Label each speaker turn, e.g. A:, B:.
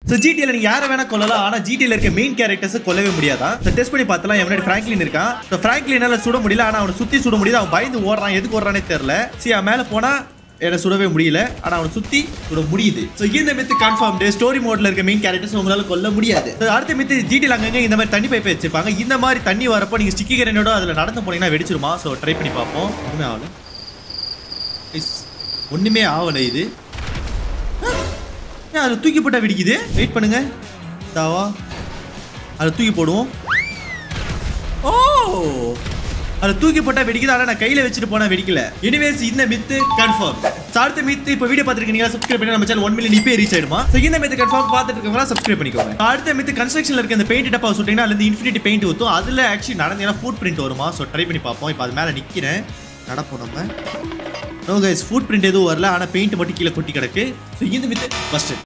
A: so ஜிடியில் நீங்க யாரை வேணா கொல்லலாம் ஆனா ஜிடியில் இருக்க மெயின் கேரக்டர்ஸ் கொல்லவே முடியாதா ஸோ டெஸ்ட் பண்ணி பார்த்தலாம் எவனாடி ஃப்ராங்க்லின் இருக்கான் ஸோ ஃப்ராங்க்லினால சுட முடியல ஆனா அவனை சுத்தி சுட முடியுது அவன் பயந்து ஓடுறான் எதுக்கு ஓடுறானே தெரியல சரி அவன் மேல போனா என்ன சுடவே முடியல ஆனா அவனை சுத்தி சுட முடியுது ஸோ இந்த மித்து கன்ஃபார்ம் ஸ்டோரி மோட்ல இருக்க மெயின் கேரக்டர்ஸ் உங்களால கொல்ல முடியாது So, அடுத்த மித்து ஜிடியில் அங்கங்க இந்த மாதிரி தண்ணி பைப் வச்சிருப்பாங்க இந்த மாதிரி தண்ணி வரப்போ நீங்க ஸ்டிக்கி கரண்டோட அதுல நடந்து போனீங்கன்னா வெடிச்சிருமா ஸோ ட்ரை பண்ணி பார்ப்போம் ஒண்ணுமே ஆகல Is- ஒண்ணுமே ஆகல இது ஏன் அதில் தூக்கி போட்டா வெடிக்குது வெயிட் பண்ணுங்க தாவா அதில் தூக்கி போடுவோம் ஓ அதில் தூக்கி போட்டா வெடிக்குது ஆனால் நான் கையில் வச்சுட்டு போனா வெடிக்கல எனிவேஸ் இந்த மித்து கன்ஃபார்ம் அடுத்த மித்து இப்போ வீடியோ பார்த்துருக்கீங்க சப்ஸ்கிரைப் பண்ணி நம்ம சேனல் ஒன் மில்லியன் இப்போ ரீச் ஆயிடுமா ஸோ இந்த மித்து கன்ஃபார்ம் பார்த்துட்டு இருக்கவங்களா சப்ஸ்கிரைப் பண்ணிக்கோங்க அடுத்த மித்து கன்ஸ்ட்ரக்ஷனில் இருக்க இந்த பெயிண்ட் டப்பா சுட்டிங்கன்னா அதுல இன்ஃபினிட்டி பெயிண்ட் ஊற்றும் அதில் ஆக்சுவலி நடந்தீங்கன்னா ஃபுட் பிரிண்ட் வருமா ஸோ ட்ரை பண்ணி பார்ப்போம் இப்போ அது மேலே நிற்கிறேன் நடப்போம் நம்ம நோ கைஸ் ஃபுட் பிரிண்ட் எதுவும் வரல ஆனால் பெயிண்ட் மட்டும் கீழே கொட்டி கிடக்கு ஸோ இந்த மித்து ஃபஸ்ட்டு